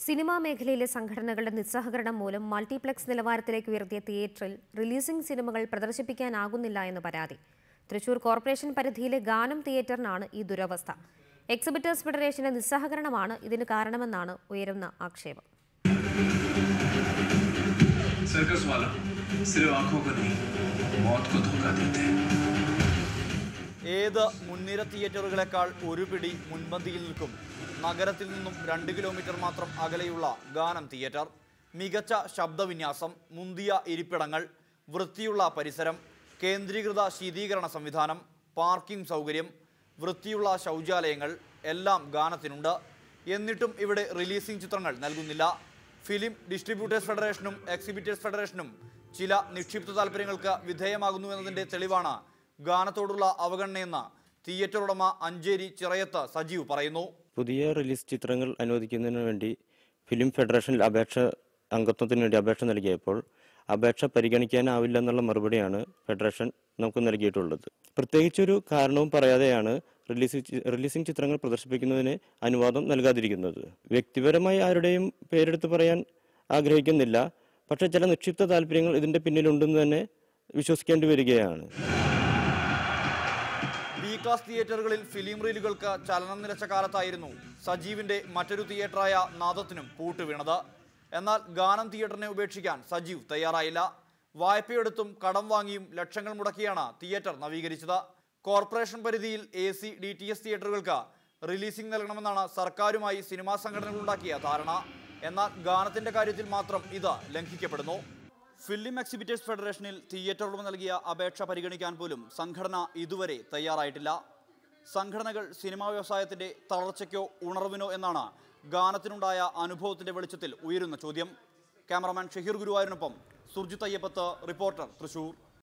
cinema മേഖലയിലെ സംഘടനകളുടെ നിസ്സഹകരണം മൂലം മൾട്ടിപ്ലക്സ് നിലവാരത്തിലേക്ക് ഉയർത്തിയ തിയേറ്ററിൽ റിലീസിംഗ് സിനിമകൾ പ്രദർശിപ്പിക്കാനാകുന്നില്ല എന്ന് പരാതി തൃശൂർ കോർപ്പറേഷൻ പരിധിയിലെ ഗാനം തിയേറ്ററിനാണ് ഈ ദുരവസ്ഥ എക്സിബിറ്റേഴ്സ് ഫെഡറേഷന്റെ നിസ്സഹകരണമാണ് ഇതിന് കാരണമെന്നാണ് ഉയരുന്ന ആക്ഷേപം सर्कस वाला सिर्फ आंखों को नहीं मौत को धोखा देते हैं ഏത് മുൻനിര തിയേറ്ററുകളെക്കാൾ ഒരു പിടി മുൻപന്തിയിൽ നിൽക്കും നഗരത്തിൽ നിന്നും രണ്ട് കിലോമീറ്റർ മാത്രം അകലെയുള്ള ഗാനം തിയേറ്റർ മികച്ച ശബ്ദവിന്യാസം മുന്തിയ ഇരിപ്പിടങ്ങൾ വൃത്തിയുള്ള പരിസരം കേന്ദ്രീകൃത ശീതീകരണ സംവിധാനം പാർക്കിംഗ് സൗകര്യം വൃത്തിയുള്ള ശൗചാലയങ്ങൾ എല്ലാം ഗാനത്തിനുണ്ട് എന്നിട്ടും ഇവിടെ റിലീസിംഗ് ചിത്രങ്ങൾ നൽകുന്നില്ല ഫിലിം ഡിസ്ട്രിബ്യൂട്ടേഴ്സ് ഫെഡറേഷനും എക്സിബിറ്റേഴ്സ് ഫെഡറേഷനും ചില നിക്ഷിപ്ത താല്പര്യങ്ങൾക്ക് വിധേയമാകുന്നു എന്നതിന്റെ തെളിവാണ് ഗാനത്തോടുള്ള അവഗണനയെന്ന് തിയേറ്റർ ഉടമ അഞ്ചേരി ചിറയത്ത് സജീവ് പറയുന്നു പുതിയ റിലീസ് ചിത്രങ്ങൾ അനുവദിക്കുന്നതിന് വേണ്ടി ഫിലിം ഫെഡറേഷനിൽ അപേക്ഷ അംഗത്വത്തിന് വേണ്ടി അപേക്ഷ നൽകിയപ്പോൾ അപേക്ഷ പരിഗണിക്കാനാവില്ല എന്നുള്ള മറുപടിയാണ് ഫെഡറേഷൻ നമുക്ക് നൽകിയിട്ടുള്ളത് പ്രത്യേകിച്ചൊരു കാരണവും പറയാതെയാണ് റിലീസ് ചി- റിലീസിംഗ് ചിത്രങ്ങൾ പ്രദർശിപ്പിക്കുന്നതിന് അനുവാദം നൽകാതിരിക്കുന്നത് വ്യക്തിപരമായി ആരുടെയും പേരെടുത്ത് പറയാൻ ആഗ്രഹിക്കുന്നില്ല പക്ഷേ ചില നിക്ഷിപ്ത താല്പര്യങ്ങൾ ഇതിന്റെ പിന്നിലുണ്ടെന്ന് തന്നെ വിശ്വസിക്കേണ്ടി വരികയാണ് ബി ക്ലാസ് തിയേറ്ററുകളിൽ ഫിലിം റീലുകൾക്ക് ചലനം നിലച്ച കാലത്തായിരുന്നു സജീവിന്റെ മറ്റൊരു തിയേറ്ററായ നാദത്തിനും പൂട്ട് വീണത് എന്നാൽ ഗാനം തിയേറ്ററിനെ ഉപേക്ഷിക്കാൻ സജീവ് തയ്യാറായില്ല വായ്പയെടുത്തും കടം വാങ്ങിയും ലക്ഷങ്ങൾ മുടക്കിയാണ് തിയേറ്റർ നവീകരിച്ചത് കോർപ്പറേഷൻ പരിധിയിൽ A C D T S തിയേറ്ററുകൾക്ക് റിലീസിംഗ് നൽകണമെന്നാണ് സർക്കാരുമായി സിനിമാ സംഘടനകളുണ്ടാക്കിയ ധാരണ എന്നാൽ ഗാനത്തിന്റെ കാര്യത്തിൽ മാത്രം ഇത് ലംഘിക്കപ്പെടുന്നു ഫിലിം എക്സിബിറ്റേഴ്സ് ഫെഡറേഷനിൽ തിയേറ്റർ ഉടമ നൽകിയ അപേക്ഷ പരിഗണിക്കാൻ പോലും സംഘടന ഇതുവരെ തയ്യാറായിട്ടില്ല സംഘടനകൾ സിനിമാ വ്യവസായത്തിന്റെ തളർച്ചയ്ക്കോ ഉണർവിനോ എന്നാണ് ഗാനത്തിനുണ്ടായ അനുഭവത്തിന്റെ വെളിച്ചത്തിൽ ഉയരുന്ന ചോദ്യം ക്യാമറമാൻ ഷഹീർ ഗുരുവായൂരിനൊപ്പം സുർജിത് അയ്യപ്പത്ത് റിപ്പോർട്ടർ തൃശൂർ